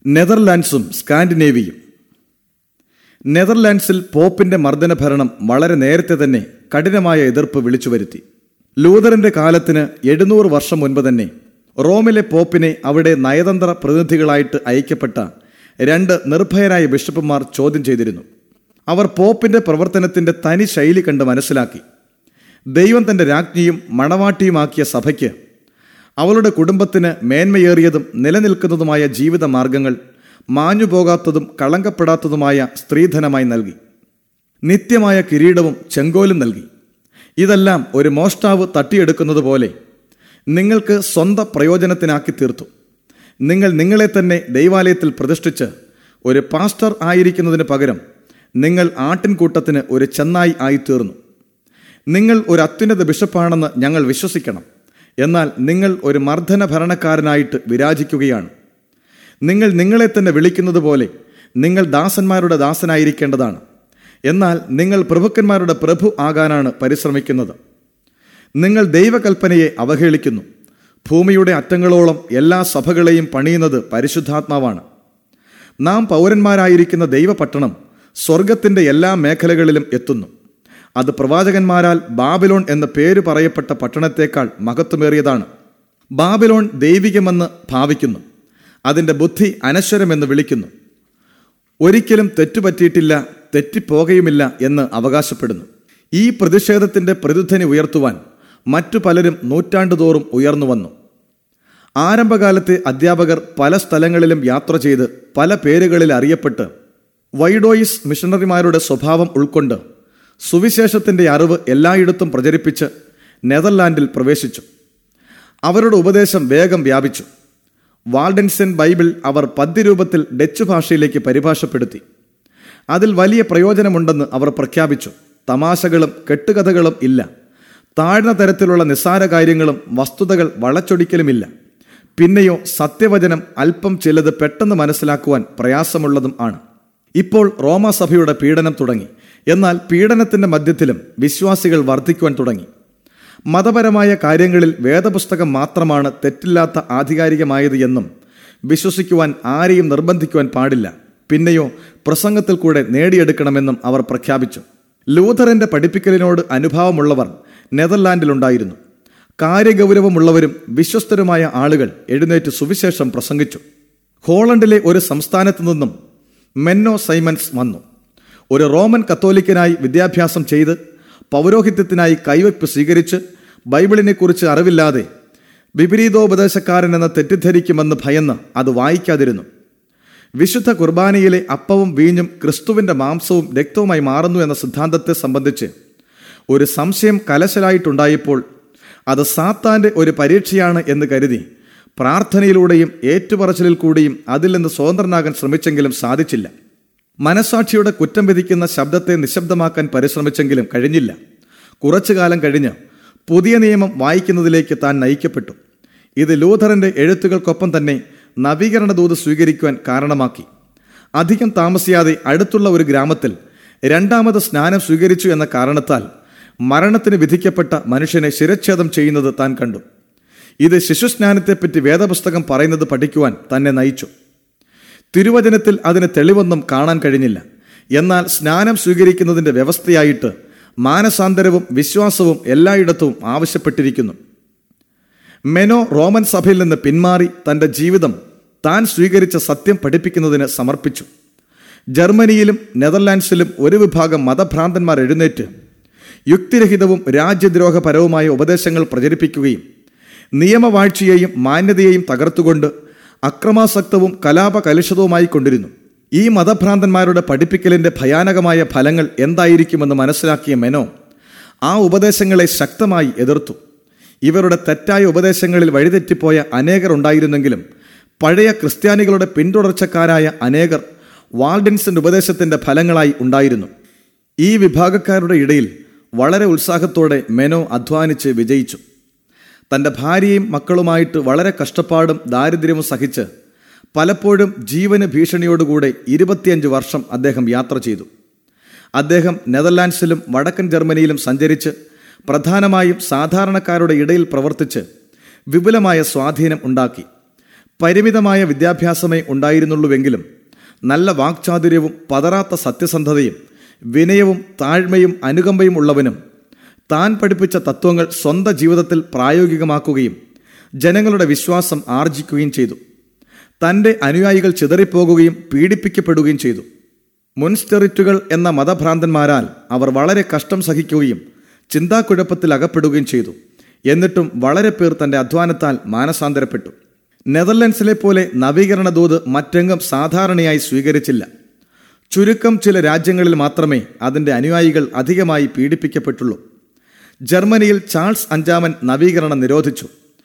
നെതർലാൻഡ്സും സ്കാൻഡിനേവിയും നെതർലാൻഡ്സിൽ പോപ്പിന്റെ മർദ്ദന ഭരണം വളരെ നേരത്തെ തന്നെ കഠിനമായ എതിർപ്പ് വിളിച്ചു വരുത്തി ലൂതറിന്റെ കാലത്തിന് എഴുന്നൂറ് വർഷം മുൻപ് തന്നെ റോമിലെ പോപ്പിനെ അവിടെ നയതന്ത്ര പ്രതിനിധികളായിട്ട് അയക്കപ്പെട്ട രണ്ട് നിർഭയരായ ബിഷപ്പുമാർ ചോദ്യം ചെയ്തിരുന്നു അവർ പോപ്പിന്റെ പ്രവർത്തനത്തിന്റെ തനി ശൈലി കണ്ട് മനസ്സിലാക്കി ദൈവം തന്റെ രാജ്ഞിയും മണവാട്ടിയുമാക്കിയ സഭയ്ക്ക് അവളുടെ കുടുംബത്തിന് മേന്മയേറിയതും നിലനിൽക്കുന്നതുമായ ജീവിത മാർഗങ്ങൾ മാഞ്ഞുപോകാത്തതും കളങ്കപ്പെടാത്തതുമായ സ്ത്രീധനമായി നൽകി നിത്യമായ കിരീടവും ചെങ്കോലും നൽകി ഇതെല്ലാം ഒരു മോഷ്ടാവ് തട്ടിയെടുക്കുന്നത് പോലെ നിങ്ങൾക്ക് സ്വന്തം പ്രയോജനത്തിനാക്കി തീർത്തു നിങ്ങൾ നിങ്ങളെ തന്നെ ദൈവാലയത്തിൽ പ്രതിഷ്ഠിച്ച് ഒരു പാസ്റ്റർ ആയിരിക്കുന്നതിന് പകരം നിങ്ങൾ ആട്ടിൻകൂട്ടത്തിന് ഒരു ചെന്നായി ആയിത്തീർന്നു നിങ്ങൾ ഒരു അത്യുന്നത ബിഷപ്പാണെന്ന് ഞങ്ങൾ വിശ്വസിക്കണം എന്നാൽ നിങ്ങൾ ഒരു മർദ്ദന ഭരണക്കാരനായിട്ട് വിരാജിക്കുകയാണ് നിങ്ങൾ നിങ്ങളെ തന്നെ വിളിക്കുന്നത് പോലെ നിങ്ങൾ ദാസന്മാരുടെ ദാസനായിരിക്കേണ്ടതാണ് എന്നാൽ നിങ്ങൾ പ്രഭുക്കന്മാരുടെ പ്രഭു ആകാനാണ് പരിശ്രമിക്കുന്നത് നിങ്ങൾ ദൈവകൽപ്പനയെ അവഹേളിക്കുന്നു ഭൂമിയുടെ അറ്റങ്ങളോളം എല്ലാ സഭകളെയും പണിയുന്നത് പരിശുദ്ധാത്മാവാണ് നാം പൗരന്മാരായിരിക്കുന്ന ദൈവപട്ടണം സ്വർഗത്തിന്റെ എല്ലാ മേഖലകളിലും എത്തുന്നു അത് പ്രവാചകന്മാരാൽ ബാബിലോൺ എന്ന പേര് പറയപ്പെട്ട പട്ടണത്തേക്കാൾ മഹത്വമേറിയതാണ് ബാബിലോൺ ദൈവികമെന്ന് ഭാവിക്കുന്നു അതിൻ്റെ ബുദ്ധി അനശ്വരമെന്ന് വിളിക്കുന്നു ഒരിക്കലും തെറ്റുപറ്റിയിട്ടില്ല തെറ്റിപ്പോകയുമില്ല എന്ന് അവകാശപ്പെടുന്നു ഈ പ്രതിഷേധത്തിന്റെ പ്രതിധ്വനി ഉയർത്തുവാൻ മറ്റു പലരും നൂറ്റാണ്ടുതോറും ഉയർന്നു വന്നു ആരംഭകാലത്തെ അധ്യാപകർ പല സ്ഥലങ്ങളിലും യാത്ര ചെയ്ത് പല പേരുകളിൽ അറിയപ്പെട്ട് വൈഡോയിസ് മിഷണറിമാരുടെ സ്വഭാവം ഉൾക്കൊണ്ട് സുവിശേഷത്തിന്റെ അറിവ് എല്ലായിടത്തും പ്രചരിപ്പിച്ച് നെതർലാൻഡിൽ പ്രവേശിച്ചു അവരുടെ ഉപദേശം വേഗം വ്യാപിച്ചു വാൾഡൻസൻ ബൈബിൾ അവർ പദ്യരൂപത്തിൽ ഡച്ച് ഭാഷയിലേക്ക് പരിഭാഷപ്പെടുത്തി അതിൽ വലിയ പ്രയോജനമുണ്ടെന്ന് അവർ പ്രഖ്യാപിച്ചു തമാശകളും കെട്ടുകഥകളും ഇല്ല താഴ്ന്ന തരത്തിലുള്ള നിസ്സാര കാര്യങ്ങളും വസ്തുതകൾ വളച്ചൊടിക്കലുമില്ല പിന്നെയോ സത്യവചനം അല്പം ചിലത് പെട്ടെന്ന് മനസ്സിലാക്കുവാൻ പ്രയാസമുള്ളതും ആണ് ഇപ്പോൾ റോമാസഭയുടെ പീഡനം തുടങ്ങി എന്നാൽ പീഡനത്തിന്റെ മധ്യത്തിലും വിശ്വാസികൾ വർദ്ധിക്കുവാൻ തുടങ്ങി മതപരമായ കാര്യങ്ങളിൽ വേദപുസ്തകം മാത്രമാണ് തെറ്റില്ലാത്ത ആധികാരികമായത് എന്നും വിശ്വസിക്കുവാൻ ആരെയും നിർബന്ധിക്കുവാൻ പാടില്ല പിന്നെയോ പ്രസംഗത്തിൽ കൂടെ നേടിയെടുക്കണമെന്നും അവർ പ്രഖ്യാപിച്ചു ലൂഥറിന്റെ പഠിപ്പിക്കലിനോട് അനുഭാവമുള്ളവർ നെതർലാൻഡിലുണ്ടായിരുന്നു കാര്യഗൗരവമുള്ളവരും വിശ്വസ്തരുമായ ആളുകൾ എഴുന്നേറ്റ് സുവിശേഷം പ്രസംഗിച്ചു ഹോളണ്ടിലെ ഒരു സംസ്ഥാനത്തു നിന്നും മെന്നോ സൈമൻസ് വന്നു ഒരു റോമൻ കത്തോലിക്കനായി വിദ്യാഭ്യാസം ചെയ്ത് പൗരോഹിത്യത്തിനായി കൈവയ്പ് സ്വീകരിച്ച് ബൈബിളിനെക്കുറിച്ച് അറിവില്ലാതെ വിപരീതോപദേശക്കാരൻ എന്ന തെറ്റിദ്ധരിക്കുമെന്ന് ഭയന്ന് അത് വായിക്കാതിരുന്നു വിശുദ്ധ കുർബാനയിലെ അപ്പവും വീഞ്ഞും ക്രിസ്തുവിന്റെ മാംസവും രക്തവുമായി മാറുന്നു എന്ന സിദ്ധാന്തത്തെ സംബന്ധിച്ച് ഒരു സംശയം കലശലായിട്ടുണ്ടായപ്പോൾ അത് സാത്താന്റെ ഒരു പരീക്ഷയാണ് എന്ന് കരുതി പ്രാർത്ഥനയിലൂടെയും ഏറ്റുപറച്ചിലിൽ കൂടിയും അതിൽ നിന്ന് സ്വതന്ത്രനാകാൻ ശ്രമിച്ചെങ്കിലും സാധിച്ചില്ല മനസാക്ഷിയുടെ കുറ്റം വിധിക്കുന്ന ശബ്ദത്തെ നിശബ്ദമാക്കാൻ പരിശ്രമിച്ചെങ്കിലും കഴിഞ്ഞില്ല കുറച്ചു കാലം കഴിഞ്ഞ് പുതിയ നിയമം വായിക്കുന്നതിലേക്ക് താൻ നയിക്കപ്പെട്ടു ഇത് ലൂഥറിന്റെ എഴുത്തുകൾക്കൊപ്പം തന്നെ നവീകരണ ദൂത് സ്വീകരിക്കുവാൻ കാരണമാക്കി അധികം താമസിയാതെ അടുത്തുള്ള ഒരു ഗ്രാമത്തിൽ രണ്ടാമത് സ്നാനം സ്വീകരിച്ചു എന്ന കാരണത്താൽ മരണത്തിന് വിധിക്കപ്പെട്ട മനുഷ്യനെ ശിരച്ഛേദം ചെയ്യുന്നത് താൻ കണ്ടു ഇത് ശിശുസ്നാനത്തെപ്പറ്റി വേദപുസ്തകം പറയുന്നത് പഠിക്കുവാൻ തന്നെ നയിച്ചു തിരുവചനത്തിൽ അതിന് തെളിവൊന്നും കാണാൻ കഴിഞ്ഞില്ല എന്നാൽ സ്നാനം സ്വീകരിക്കുന്നതിന്റെ വ്യവസ്ഥയായിട്ട് മാനസാന്തരവും വിശ്വാസവും എല്ലായിടത്തും ആവശ്യപ്പെട്ടിരിക്കുന്നു മെനോ റോമൻ സഭയിൽ നിന്ന് പിന്മാറി തന്റെ ജീവിതം താൻ സ്വീകരിച്ച സത്യം പഠിപ്പിക്കുന്നതിന് സമർപ്പിച്ചു ജർമ്മനിയിലും നെതർലാൻഡ്സിലും ഒരു വിഭാഗം മതഭ്രാന്തന്മാർ എഴുന്നേറ്റ് യുക്തിരഹിതവും രാജ്യദ്രോഹപരവുമായ ഉപദേശങ്ങൾ പ്രചരിപ്പിക്കുകയും നിയമവാഴ്ചയെയും മാന്യതയെയും തകർത്തുകൊണ്ട് അക്രമാസക്തവും കലാപകലുഷിതവുമായി കൊണ്ടിരുന്നു ഈ മതഭ്രാന്തന്മാരുടെ പഠിപ്പിക്കലിന്റെ ഭയാനകമായ ഫലങ്ങൾ എന്തായിരിക്കുമെന്ന് മനസ്സിലാക്കിയ മെനോ ആ ഉപദേശങ്ങളെ ശക്തമായി എതിർത്തു ഇവരുടെ തെറ്റായ ഉപദേശങ്ങളിൽ വഴിതെറ്റിപ്പോയ അനേകർ ഉണ്ടായിരുന്നെങ്കിലും പഴയ ക്രിസ്ത്യാനികളുടെ പിന്തുടർച്ചക്കാരായ അനേകർ വാൾഡിൻസിന്റെ ഉപദേശത്തിന്റെ ഫലങ്ങളായി ഉണ്ടായിരുന്നു ഈ വിഭാഗക്കാരുടെ ഇടയിൽ വളരെ ഉത്സാഹത്തോടെ മെനോ അധ്വാനിച്ച് വിജയിച്ചു തൻ്റെ ഭാര്യയും മക്കളുമായിട്ട് വളരെ കഷ്ടപ്പാടും ദാരിദ്ര്യവും സഹിച്ച് പലപ്പോഴും ജീവന് ഭീഷണിയോടുകൂടെ ഇരുപത്തിയഞ്ച് വർഷം അദ്ദേഹം യാത്ര ചെയ്തു അദ്ദേഹം നെതർലാൻഡ്സിലും വടക്കൻ ജർമ്മനിയിലും സഞ്ചരിച്ച് പ്രധാനമായും സാധാരണക്കാരുടെ ഇടയിൽ പ്രവർത്തിച്ച് വിപുലമായ സ്വാധീനം ഉണ്ടാക്കി പരിമിതമായ വിദ്യാഭ്യാസമേ ഉണ്ടായിരുന്നുള്ളൂവെങ്കിലും നല്ല വാക്ചാതുര്യവും പതറാത്ത സത്യസന്ധതയും വിനയവും താഴ്മയും അനുകമ്പയും ഉള്ളവനും താൻ പഠിപ്പിച്ച തത്വങ്ങൾ സ്വന്തം ജീവിതത്തിൽ പ്രായോഗികമാക്കുകയും ജനങ്ങളുടെ വിശ്വാസം ആർജിക്കുകയും ചെയ്തു തൻ്റെ അനുയായികൾ ചിതറിപ്പോകുകയും പീഡിപ്പിക്കപ്പെടുകയും ചെയ്തു മുൻസ്റ്റെറിറ്റുകൾ എന്ന മതഭ്രാന്തന്മാരാൽ അവർ വളരെ കഷ്ടം സഹിക്കുകയും ചിന്താക്കുഴപ്പത്തിൽ അകപ്പെടുകയും ചെയ്തു എന്നിട്ടും വളരെ പേർ തന്റെ അധ്വാനത്താൽ മാനസാന്തരപ്പെട്ടു നെതർലൻഡ്സിലെ പോലെ നവീകരണ ദൂത് മറ്റെങ്ങും സാധാരണയായി സ്വീകരിച്ചില്ല ചുരുക്കം ചില രാജ്യങ്ങളിൽ മാത്രമേ അതിന്റെ അനുയായികൾ അധികമായി പീഡിപ്പിക്കപ്പെട്ടുള്ളൂ ജർമ്മനിയിൽ ചാൾസ് അഞ്ചാമൻ നവീകരണം നിരോധിച്ചു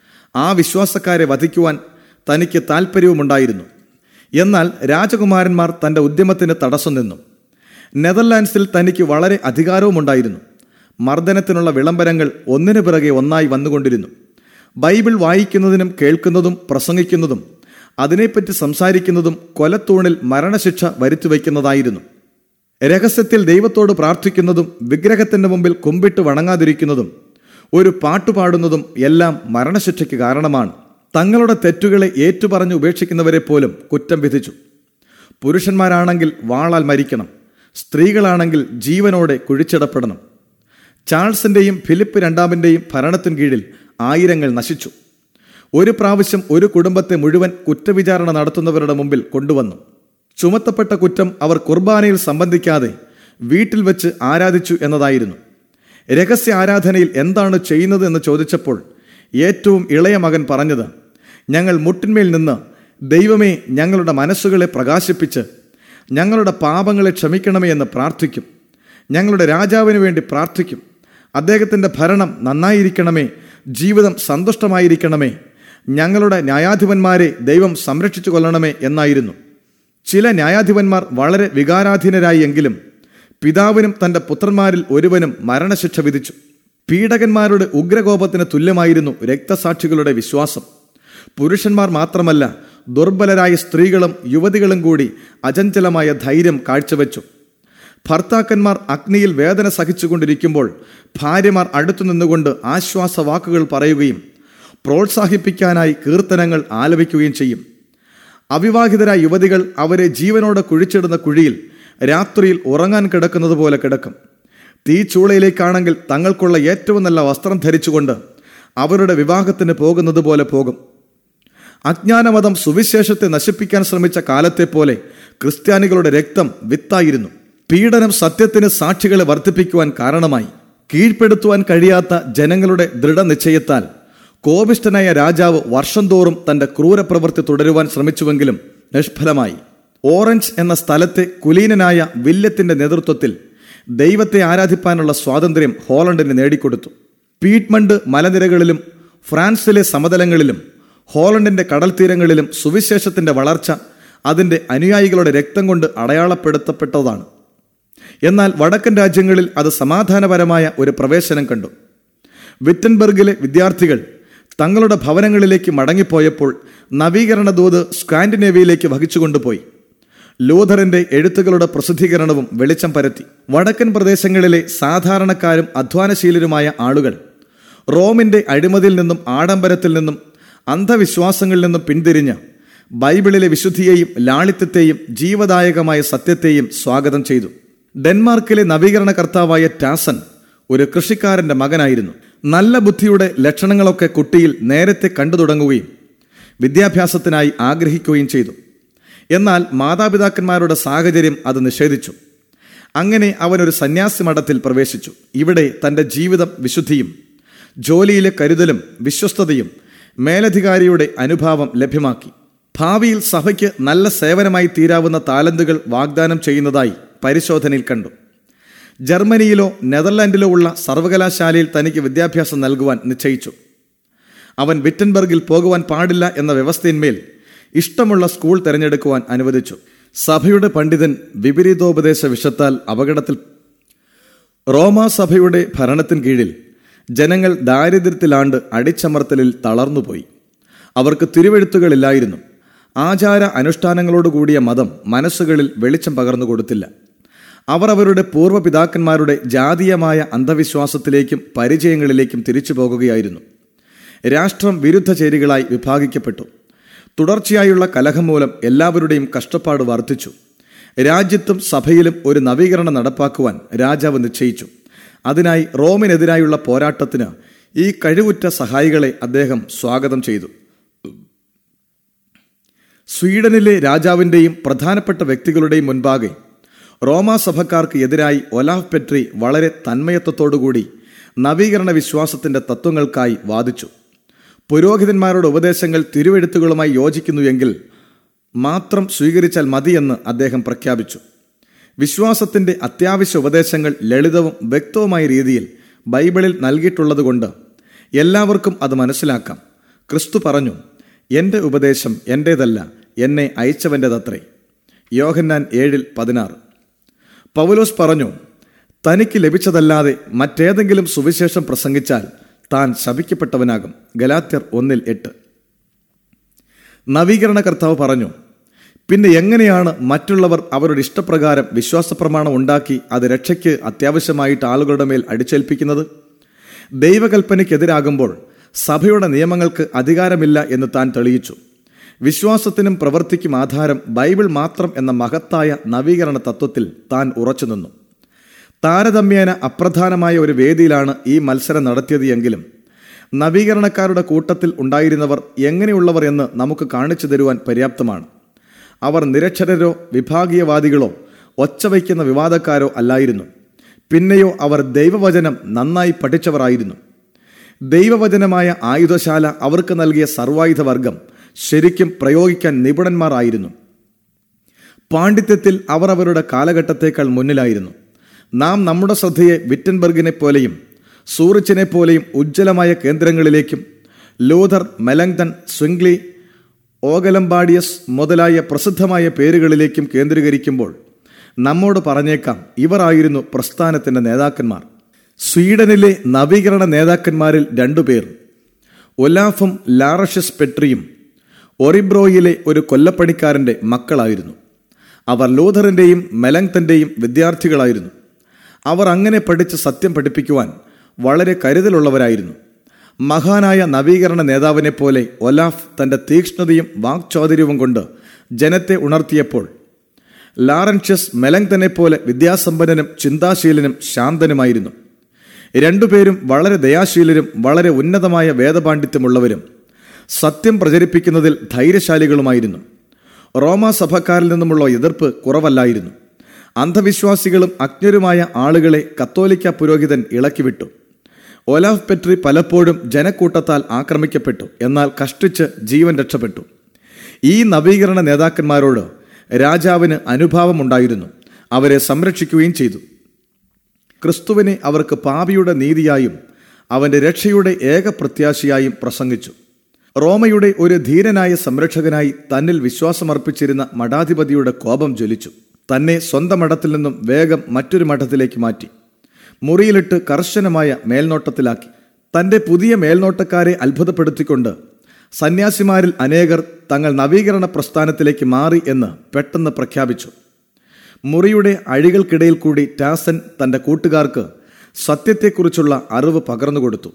ആ വിശ്വാസക്കാരെ വധിക്കുവാൻ തനിക്ക് താൽപ്പര്യവുമുണ്ടായിരുന്നു എന്നാൽ രാജകുമാരന്മാർ തന്റെ ഉദ്യമത്തിന് തടസ്സം നിന്നു നെതർലാൻഡ്സിൽ തനിക്ക് വളരെ അധികാരവുമുണ്ടായിരുന്നു മർദ്ദനത്തിനുള്ള വിളംബരങ്ങൾ ഒന്നിനു പിറകെ ഒന്നായി വന്നുകൊണ്ടിരുന്നു ബൈബിൾ വായിക്കുന്നതിനും കേൾക്കുന്നതും പ്രസംഗിക്കുന്നതും അതിനെപ്പറ്റി സംസാരിക്കുന്നതും കൊലത്തൂണിൽ മരണശിക്ഷ വരുത്തിവെക്കുന്നതായിരുന്നു രഹസ്യത്തിൽ ദൈവത്തോട് പ്രാർത്ഥിക്കുന്നതും വിഗ്രഹത്തിന്റെ മുമ്പിൽ കുമ്പിട്ട് വണങ്ങാതിരിക്കുന്നതും ഒരു പാട്ടുപാടുന്നതും എല്ലാം മരണശിക്ഷയ്ക്ക് കാരണമാണ് തങ്ങളുടെ തെറ്റുകളെ ഏറ്റുപറഞ്ഞ് ഉപേക്ഷിക്കുന്നവരെ പോലും കുറ്റം വിധിച്ചു പുരുഷന്മാരാണെങ്കിൽ വാളാൽ മരിക്കണം സ്ത്രീകളാണെങ്കിൽ ജീവനോടെ കുഴിച്ചിടപ്പെടണം ചാൾസിന്റെയും ഫിലിപ്പ് രണ്ടാമിന്റെയും ഭരണത്തിൻ കീഴിൽ ആയിരങ്ങൾ നശിച്ചു ഒരു പ്രാവശ്യം ഒരു കുടുംബത്തെ മുഴുവൻ കുറ്റവിചാരണ നടത്തുന്നവരുടെ മുമ്പിൽ കൊണ്ടുവന്നു ചുമത്തപ്പെട്ട കുറ്റം അവർ കുർബാനയിൽ സംബന്ധിക്കാതെ വീട്ടിൽ വെച്ച് ആരാധിച്ചു എന്നതായിരുന്നു രഹസ്യ ആരാധനയിൽ എന്താണ് ചെയ്യുന്നത് എന്ന് ചോദിച്ചപ്പോൾ ഏറ്റവും ഇളയ മകൻ പറഞ്ഞത് ഞങ്ങൾ മുട്ടിന്മേൽ നിന്ന് ദൈവമേ ഞങ്ങളുടെ മനസ്സുകളെ പ്രകാശിപ്പിച്ച് ഞങ്ങളുടെ പാപങ്ങളെ ക്ഷമിക്കണമേ എന്ന് പ്രാർത്ഥിക്കും ഞങ്ങളുടെ രാജാവിന് വേണ്ടി പ്രാർത്ഥിക്കും അദ്ദേഹത്തിൻ്റെ ഭരണം നന്നായിരിക്കണമേ ജീവിതം സന്തുഷ്ടമായിരിക്കണമേ ഞങ്ങളുടെ ന്യായാധിപന്മാരെ ദൈവം സംരക്ഷിച്ചു കൊള്ളണമേ എന്നായിരുന്നു ചില ന്യായാധിപന്മാർ വളരെ വികാരാധീനരായി എങ്കിലും പിതാവിനും തന്റെ പുത്രന്മാരിൽ ഒരുവനും മരണശിക്ഷ വിധിച്ചു പീഡകന്മാരുടെ ഉഗ്രകോപത്തിന് തുല്യമായിരുന്നു രക്തസാക്ഷികളുടെ വിശ്വാസം പുരുഷന്മാർ മാത്രമല്ല ദുർബലരായ സ്ത്രീകളും യുവതികളും കൂടി അചഞ്ചലമായ ധൈര്യം കാഴ്ചവെച്ചു ഭർത്താക്കന്മാർ അഗ്നിയിൽ വേദന സഹിച്ചുകൊണ്ടിരിക്കുമ്പോൾ ഭാര്യമാർ അടുത്തു നിന്നുകൊണ്ട് ആശ്വാസവാക്കുകൾ പറയുകയും പ്രോത്സാഹിപ്പിക്കാനായി കീർത്തനങ്ങൾ ആലപിക്കുകയും ചെയ്യും അവിവാഹിതരായ യുവതികൾ അവരെ ജീവനോടെ കുഴിച്ചിടുന്ന കുഴിയിൽ രാത്രിയിൽ ഉറങ്ങാൻ കിടക്കുന്നത് പോലെ കിടക്കും തീച്ചൂളയിലേക്കാണെങ്കിൽ തങ്ങൾക്കുള്ള ഏറ്റവും നല്ല വസ്ത്രം ധരിച്ചുകൊണ്ട് അവരുടെ വിവാഹത്തിന് പോകുന്നത് പോലെ പോകും അജ്ഞാനമതം സുവിശേഷത്തെ നശിപ്പിക്കാൻ ശ്രമിച്ച കാലത്തെ പോലെ ക്രിസ്ത്യാനികളുടെ രക്തം വിത്തായിരുന്നു പീഡനം സത്യത്തിന് സാക്ഷികളെ വർദ്ധിപ്പിക്കുവാൻ കാരണമായി കീഴ്പ്പെടുത്തുവാൻ കഴിയാത്ത ജനങ്ങളുടെ ദൃഢനിശ്ചയത്താൽ കോപിഷ്ഠനായ രാജാവ് വർഷം തോറും തന്റെ ക്രൂരപ്രവൃത്തി തുടരുവാൻ ശ്രമിച്ചുവെങ്കിലും നിഷ്ഫലമായി ഓറഞ്ച് എന്ന സ്ഥലത്തെ കുലീനനായ വില്യത്തിന്റെ നേതൃത്വത്തിൽ ദൈവത്തെ ആരാധിപ്പാനുള്ള സ്വാതന്ത്ര്യം ഹോളണ്ടിന് നേടിക്കൊടുത്തു പീറ്റ്മണ്ട് മലനിരകളിലും ഫ്രാൻസിലെ സമതലങ്ങളിലും ഹോളണ്ടിന്റെ കടൽ തീരങ്ങളിലും സുവിശേഷത്തിന്റെ വളർച്ച അതിന്റെ അനുയായികളുടെ രക്തം കൊണ്ട് അടയാളപ്പെടുത്തപ്പെട്ടതാണ് എന്നാൽ വടക്കൻ രാജ്യങ്ങളിൽ അത് സമാധാനപരമായ ഒരു പ്രവേശനം കണ്ടു വിറ്റൻബർഗിലെ വിദ്യാർത്ഥികൾ തങ്ങളുടെ ഭവനങ്ങളിലേക്ക് മടങ്ങിപ്പോയപ്പോൾ നവീകരണ ദൂത് സ്കാൻഡിനേവിയയിലേക്ക് വഹിച്ചുകൊണ്ടുപോയി ലൂഥറിന്റെ എഴുത്തുകളുടെ പ്രസിദ്ധീകരണവും വെളിച്ചം പരത്തി വടക്കൻ പ്രദേശങ്ങളിലെ സാധാരണക്കാരും അധ്വാനശീലരുമായ ആളുകൾ റോമിന്റെ അഴിമതിയിൽ നിന്നും ആഡംബരത്തിൽ നിന്നും അന്ധവിശ്വാസങ്ങളിൽ നിന്നും പിന്തിരിഞ്ഞ് ബൈബിളിലെ വിശുദ്ധിയെയും ലാളിത്യത്തെയും ജീവദായകമായ സത്യത്തെയും സ്വാഗതം ചെയ്തു ഡെൻമാർക്കിലെ നവീകരണ കർത്താവായ ടാസൻ ഒരു കൃഷിക്കാരന്റെ മകനായിരുന്നു നല്ല ബുദ്ധിയുടെ ലക്ഷണങ്ങളൊക്കെ കുട്ടിയിൽ നേരത്തെ കണ്ടു തുടങ്ങുകയും വിദ്യാഭ്യാസത്തിനായി ആഗ്രഹിക്കുകയും ചെയ്തു എന്നാൽ മാതാപിതാക്കന്മാരുടെ സാഹചര്യം അത് നിഷേധിച്ചു അങ്ങനെ അവൻ ഒരു സന്യാസി മഠത്തിൽ പ്രവേശിച്ചു ഇവിടെ തന്റെ ജീവിതം വിശുദ്ധിയും ജോലിയിലെ കരുതലും വിശ്വസ്തതയും മേലധികാരിയുടെ അനുഭാവം ലഭ്യമാക്കി ഭാവിയിൽ സഭയ്ക്ക് നല്ല സേവനമായി തീരാവുന്ന താലന്തുകൾ വാഗ്ദാനം ചെയ്യുന്നതായി പരിശോധനയിൽ കണ്ടു ജർമ്മനിയിലോ നെതർലാൻഡിലോ ഉള്ള സർവകലാശാലയിൽ തനിക്ക് വിദ്യാഭ്യാസം നൽകുവാൻ നിശ്ചയിച്ചു അവൻ വിറ്റൻബർഗിൽ പോകുവാൻ പാടില്ല എന്ന വ്യവസ്ഥയിന്മേൽ ഇഷ്ടമുള്ള സ്കൂൾ തിരഞ്ഞെടുക്കുവാൻ അനുവദിച്ചു സഭയുടെ പണ്ഡിതൻ വിപരീതോപദേശ വിഷത്താൽ അപകടത്തിൽ റോമാ സഭയുടെ ഭരണത്തിൻ കീഴിൽ ജനങ്ങൾ ദാരിദ്ര്യത്തിലാണ്ട് അടിച്ചമർത്തലിൽ തളർന്നുപോയി അവർക്ക് തിരുവെഴുത്തുകളില്ലായിരുന്നു ആചാര അനുഷ്ഠാനങ്ങളോടുകൂടിയ മതം മനസ്സുകളിൽ വെളിച്ചം പകർന്നു കൊടുത്തില്ല അവർ അവരുടെ പൂർവ്വപിതാക്കന്മാരുടെ ജാതീയമായ അന്ധവിശ്വാസത്തിലേക്കും പരിചയങ്ങളിലേക്കും തിരിച്ചു പോകുകയായിരുന്നു രാഷ്ട്രം വിരുദ്ധ ചേരികളായി വിഭാഗിക്കപ്പെട്ടു തുടർച്ചയായുള്ള കലഹം മൂലം എല്ലാവരുടെയും കഷ്ടപ്പാട് വർദ്ധിച്ചു രാജ്യത്തും സഭയിലും ഒരു നവീകരണം നടപ്പാക്കുവാൻ രാജാവ് നിശ്ചയിച്ചു അതിനായി റോമിനെതിരായുള്ള പോരാട്ടത്തിന് ഈ കഴിവുറ്റ സഹായികളെ അദ്ദേഹം സ്വാഗതം ചെയ്തു സ്വീഡനിലെ രാജാവിൻ്റെയും പ്രധാനപ്പെട്ട വ്യക്തികളുടെയും മുൻപാകെ റോമാ സഭക്കാർക്ക് എതിരായി ഒലാഫ് പെട്രി വളരെ തന്മയത്വത്തോടുകൂടി നവീകരണ വിശ്വാസത്തിന്റെ തത്വങ്ങൾക്കായി വാദിച്ചു പുരോഹിതന്മാരുടെ ഉപദേശങ്ങൾ തിരുവെഴുത്തുകളുമായി യോജിക്കുന്നുവെങ്കിൽ മാത്രം സ്വീകരിച്ചാൽ മതിയെന്ന് അദ്ദേഹം പ്രഖ്യാപിച്ചു വിശ്വാസത്തിന്റെ അത്യാവശ്യ ഉപദേശങ്ങൾ ലളിതവും വ്യക്തവുമായ രീതിയിൽ ബൈബിളിൽ നൽകിയിട്ടുള്ളതുകൊണ്ട് എല്ലാവർക്കും അത് മനസ്സിലാക്കാം ക്രിസ്തു പറഞ്ഞു എൻ്റെ ഉപദേശം എൻ്റേതല്ല എന്നെ അയച്ചവൻ്റെതത്രേ യോഹന്നാൻ ഏഴിൽ പതിനാറ് പൗലോസ് പറഞ്ഞു തനിക്ക് ലഭിച്ചതല്ലാതെ മറ്റേതെങ്കിലും സുവിശേഷം പ്രസംഗിച്ചാൽ താൻ ശപിക്കപ്പെട്ടവനാകും ഗലാത്യർ ഒന്നിൽ എട്ട് നവീകരണ കർത്താവ് പറഞ്ഞു പിന്നെ എങ്ങനെയാണ് മറ്റുള്ളവർ അവരുടെ ഇഷ്ടപ്രകാരം വിശ്വാസപ്രമാണം ഉണ്ടാക്കി അത് രക്ഷയ്ക്ക് അത്യാവശ്യമായിട്ട് ആളുകളുടെ മേൽ അടിച്ചേൽപ്പിക്കുന്നത് ദൈവകൽപ്പനയ്ക്കെതിരാകുമ്പോൾ സഭയുടെ നിയമങ്ങൾക്ക് അധികാരമില്ല എന്ന് താൻ തെളിയിച്ചു വിശ്വാസത്തിനും പ്രവൃത്തിക്കും ആധാരം ബൈബിൾ മാത്രം എന്ന മഹത്തായ നവീകരണ തത്വത്തിൽ താൻ ഉറച്ചുനിന്നു താരതമ്യേന അപ്രധാനമായ ഒരു വേദിയിലാണ് ഈ മത്സരം നടത്തിയത് എങ്കിലും നവീകരണക്കാരുടെ കൂട്ടത്തിൽ ഉണ്ടായിരുന്നവർ എങ്ങനെയുള്ളവർ എന്ന് നമുക്ക് കാണിച്ചു തരുവാൻ പര്യാപ്തമാണ് അവർ നിരക്ഷരരോ വിഭാഗീയവാദികളോ ഒച്ചവയ്ക്കുന്ന വിവാദക്കാരോ അല്ലായിരുന്നു പിന്നെയോ അവർ ദൈവവചനം നന്നായി പഠിച്ചവരായിരുന്നു ദൈവവചനമായ ആയുധശാല അവർക്ക് നൽകിയ സർവായുധ വർഗം ശരിക്കും പ്രയോഗിക്കാൻ നിപുണന്മാർ ആയിരുന്നു പാണ്ഡിത്യത്തിൽ അവർ അവരുടെ കാലഘട്ടത്തേക്കാൾ മുന്നിലായിരുന്നു നാം നമ്മുടെ ശ്രദ്ധയെ വിറ്റൻബർഗിനെ പോലെയും സൂറിച്ചിനെ പോലെയും ഉജ്ജ്വലമായ കേന്ദ്രങ്ങളിലേക്കും ലൂഥർ മെലങ്തൺ സ്വിംഗ്ലി ഓഗലംബാഡിയസ് മുതലായ പ്രസിദ്ധമായ പേരുകളിലേക്കും കേന്ദ്രീകരിക്കുമ്പോൾ നമ്മോട് പറഞ്ഞേക്കാം ഇവരായിരുന്നു പ്രസ്ഥാനത്തിന്റെ നേതാക്കന്മാർ സ്വീഡനിലെ നവീകരണ നേതാക്കന്മാരിൽ രണ്ടുപേർ ഒലാഫും ലാറഷസ് പെട്രിയും ഒറിബ്രോയിലെ ഒരു കൊല്ലപ്പണിക്കാരന്റെ മക്കളായിരുന്നു അവർ ലൂഥറിന്റെയും മെലങ്തന്റെയും വിദ്യാർത്ഥികളായിരുന്നു അവർ അങ്ങനെ പഠിച്ച് സത്യം പഠിപ്പിക്കുവാൻ വളരെ കരുതലുള്ളവരായിരുന്നു മഹാനായ നവീകരണ നേതാവിനെ പോലെ ഒലാഫ് തന്റെ തീക്ഷ്ണതയും വാക്ചാതുര്യവും കൊണ്ട് ജനത്തെ ഉണർത്തിയപ്പോൾ ലാറൻഷ്യസ് മെലങ്തനെ പോലെ വിദ്യാസമ്പന്നനും ചിന്താശീലനും ശാന്തനുമായിരുന്നു രണ്ടുപേരും വളരെ ദയാശീലരും വളരെ ഉന്നതമായ വേദപാണ്ഡിത്യമുള്ളവരും സത്യം പ്രചരിപ്പിക്കുന്നതിൽ ധൈര്യശാലികളുമായിരുന്നു റോമാ സഭക്കാരിൽ നിന്നുമുള്ള എതിർപ്പ് കുറവല്ലായിരുന്നു അന്ധവിശ്വാസികളും അജ്ഞരുമായ ആളുകളെ കത്തോലിക്ക പുരോഹിതൻ ഇളക്കിവിട്ടു ഒലാഫ് പെട്രി പലപ്പോഴും ജനക്കൂട്ടത്താൽ ആക്രമിക്കപ്പെട്ടു എന്നാൽ കഷ്ടിച്ച് ജീവൻ രക്ഷപ്പെട്ടു ഈ നവീകരണ നേതാക്കന്മാരോട് രാജാവിന് അനുഭാവമുണ്ടായിരുന്നു അവരെ സംരക്ഷിക്കുകയും ചെയ്തു ക്രിസ്തുവിനെ അവർക്ക് പാപിയുടെ നീതിയായും അവന്റെ രക്ഷയുടെ ഏക പ്രത്യാശയായും പ്രസംഗിച്ചു റോമയുടെ ഒരു ധീരനായ സംരക്ഷകനായി തന്നിൽ വിശ്വാസമർപ്പിച്ചിരുന്ന മഠാധിപതിയുടെ കോപം ജ്വലിച്ചു തന്നെ സ്വന്തം മഠത്തിൽ നിന്നും വേഗം മറ്റൊരു മഠത്തിലേക്ക് മാറ്റി മുറിയിലിട്ട് കർശനമായ മേൽനോട്ടത്തിലാക്കി തന്റെ പുതിയ മേൽനോട്ടക്കാരെ അത്ഭുതപ്പെടുത്തിക്കൊണ്ട് സന്യാസിമാരിൽ അനേകർ തങ്ങൾ നവീകരണ പ്രസ്ഥാനത്തിലേക്ക് മാറി എന്ന് പെട്ടെന്ന് പ്രഖ്യാപിച്ചു മുറിയുടെ അഴികൾക്കിടയിൽ കൂടി ടാസൻ തന്റെ കൂട്ടുകാർക്ക് സത്യത്തെക്കുറിച്ചുള്ള അറിവ് പകർന്നുകൊടുത്തു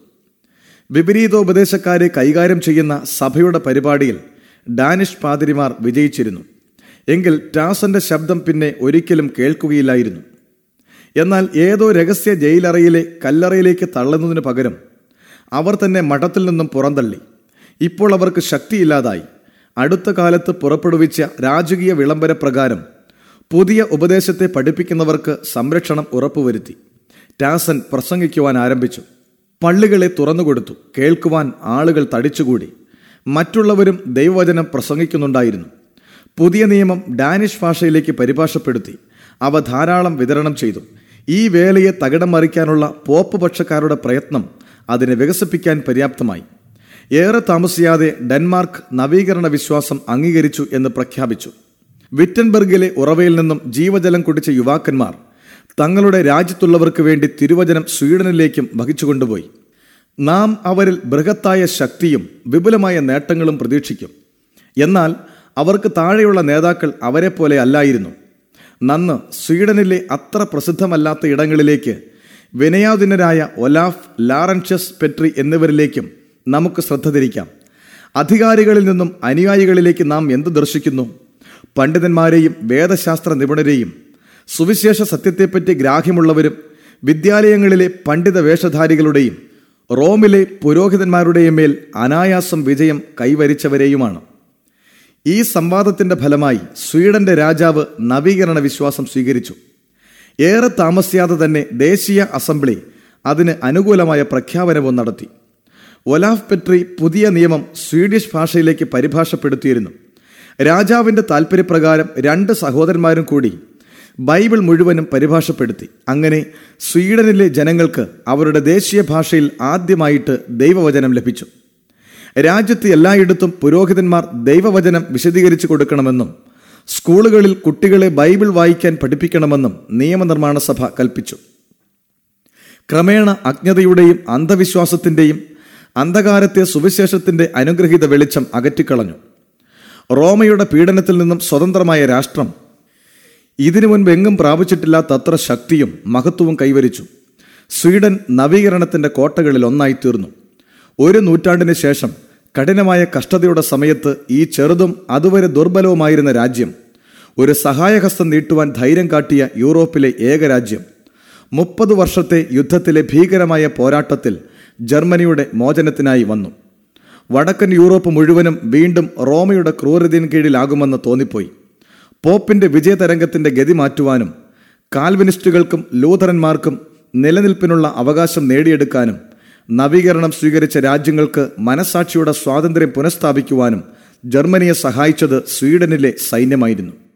വിപരീതോപദേശക്കാരെ കൈകാര്യം ചെയ്യുന്ന സഭയുടെ പരിപാടിയിൽ ഡാനിഷ് പാതിരിമാർ വിജയിച്ചിരുന്നു എങ്കിൽ ടാസന്റെ ശബ്ദം പിന്നെ ഒരിക്കലും കേൾക്കുകയില്ലായിരുന്നു എന്നാൽ ഏതോ രഹസ്യ ജയിലറയിലെ കല്ലറയിലേക്ക് തള്ളുന്നതിന് പകരം അവർ തന്നെ മഠത്തിൽ നിന്നും പുറന്തള്ളി ഇപ്പോൾ അവർക്ക് ശക്തിയില്ലാതായി അടുത്ത കാലത്ത് പുറപ്പെടുവിച്ച രാജകീയ വിളംബര പ്രകാരം പുതിയ ഉപദേശത്തെ പഠിപ്പിക്കുന്നവർക്ക് സംരക്ഷണം ഉറപ്പുവരുത്തി ടാസൻ പ്രസംഗിക്കുവാൻ ആരംഭിച്ചു പള്ളികളെ തുറന്നുകൊടുത്തു കേൾക്കുവാൻ ആളുകൾ തടിച്ചുകൂടി മറ്റുള്ളവരും ദൈവവചനം പ്രസംഗിക്കുന്നുണ്ടായിരുന്നു പുതിയ നിയമം ഡാനിഷ് ഭാഷയിലേക്ക് പരിഭാഷപ്പെടുത്തി അവ ധാരാളം വിതരണം ചെയ്തു ഈ വേലയെ തകിടം മറിക്കാനുള്ള പോപ്പ് പക്ഷക്കാരുടെ പ്രയത്നം അതിനെ വികസിപ്പിക്കാൻ പര്യാപ്തമായി ഏറെ താമസിയാതെ ഡെൻമാർക്ക് നവീകരണ വിശ്വാസം അംഗീകരിച്ചു എന്ന് പ്രഖ്യാപിച്ചു വിറ്റൻബർഗിലെ ഉറവയിൽ നിന്നും ജീവജലം കുടിച്ച യുവാക്കന്മാർ തങ്ങളുടെ രാജ്യത്തുള്ളവർക്ക് വേണ്ടി തിരുവചനം സ്വീഡനിലേക്കും വഹിച്ചുകൊണ്ടുപോയി നാം അവരിൽ ബൃഹത്തായ ശക്തിയും വിപുലമായ നേട്ടങ്ങളും പ്രതീക്ഷിക്കും എന്നാൽ അവർക്ക് താഴെയുള്ള നേതാക്കൾ അവരെ പോലെ അല്ലായിരുന്നു നന്ന് സ്വീഡനിലെ അത്ര പ്രസിദ്ധമല്ലാത്ത ഇടങ്ങളിലേക്ക് വിനയാദിനരായ ഒലാഫ് ലാറൻഷ്യസ് പെട്രി എന്നിവരിലേക്കും നമുക്ക് ശ്രദ്ധ തിരിക്കാം അധികാരികളിൽ നിന്നും അനുയായികളിലേക്ക് നാം എന്ത് ദർശിക്കുന്നു പണ്ഡിതന്മാരെയും വേദശാസ്ത്ര നിപുണരെയും സുവിശേഷ സത്യത്തെപ്പറ്റി ഗ്രാഹ്യമുള്ളവരും വിദ്യാലയങ്ങളിലെ പണ്ഡിത വേഷധാരികളുടെയും റോമിലെ പുരോഹിതന്മാരുടെയും മേൽ അനായാസം വിജയം കൈവരിച്ചവരെയുമാണ് ഈ സംവാദത്തിന്റെ ഫലമായി സ്വീഡന്റെ രാജാവ് നവീകരണ വിശ്വാസം സ്വീകരിച്ചു ഏറെ താമസിയാതെ തന്നെ ദേശീയ അസംബ്ലി അതിന് അനുകൂലമായ പ്രഖ്യാപനവും നടത്തി ഒലാഫ് പെട്രി പുതിയ നിയമം സ്വീഡിഷ് ഭാഷയിലേക്ക് പരിഭാഷപ്പെടുത്തിയിരുന്നു രാജാവിന്റെ താൽപ്പര്യപ്രകാരം രണ്ട് സഹോദരന്മാരും കൂടി ബൈബിൾ മുഴുവനും പരിഭാഷപ്പെടുത്തി അങ്ങനെ സ്വീഡനിലെ ജനങ്ങൾക്ക് അവരുടെ ദേശീയ ഭാഷയിൽ ആദ്യമായിട്ട് ദൈവവചനം ലഭിച്ചു രാജ്യത്ത് എല്ലായിടത്തും പുരോഹിതന്മാർ ദൈവവചനം വിശദീകരിച്ചു കൊടുക്കണമെന്നും സ്കൂളുകളിൽ കുട്ടികളെ ബൈബിൾ വായിക്കാൻ പഠിപ്പിക്കണമെന്നും നിയമനിർമ്മാണ സഭ കൽപ്പിച്ചു ക്രമേണ അജ്ഞതയുടെയും അന്ധവിശ്വാസത്തിന്റെയും അന്ധകാരത്തെ സുവിശേഷത്തിന്റെ അനുഗ്രഹീത വെളിച്ചം അകറ്റിക്കളഞ്ഞു റോമയുടെ പീഡനത്തിൽ നിന്നും സ്വതന്ത്രമായ രാഷ്ട്രം ഇതിനു മുൻപ് എങ്ങും പ്രാപിച്ചിട്ടില്ലാത്തത്ര ശക്തിയും മഹത്വവും കൈവരിച്ചു സ്വീഡൻ നവീകരണത്തിന്റെ കോട്ടകളിൽ ഒന്നായി തീർന്നു ഒരു നൂറ്റാണ്ടിന് ശേഷം കഠിനമായ കഷ്ടതയുടെ സമയത്ത് ഈ ചെറുതും അതുവരെ ദുർബലവുമായിരുന്ന രാജ്യം ഒരു സഹായഹസ്തം നീട്ടുവാൻ ധൈര്യം കാട്ടിയ യൂറോപ്പിലെ ഏക രാജ്യം മുപ്പത് വർഷത്തെ യുദ്ധത്തിലെ ഭീകരമായ പോരാട്ടത്തിൽ ജർമ്മനിയുടെ മോചനത്തിനായി വന്നു വടക്കൻ യൂറോപ്പ് മുഴുവനും വീണ്ടും റോമയുടെ ക്രൂരതയിൻ കീഴിലാകുമെന്ന് തോന്നിപ്പോയി പോപ്പിന്റെ വിജയതരംഗത്തിന്റെ ഗതി മാറ്റുവാനും കാൽവിനിസ്റ്റുകൾക്കും ലൂഥറന്മാർക്കും നിലനിൽപ്പിനുള്ള അവകാശം നേടിയെടുക്കാനും നവീകരണം സ്വീകരിച്ച രാജ്യങ്ങൾക്ക് മനസാക്ഷിയുടെ സ്വാതന്ത്ര്യം പുനഃസ്ഥാപിക്കുവാനും ജർമ്മനിയെ സഹായിച്ചത് സ്വീഡനിലെ സൈന്യമായിരുന്നു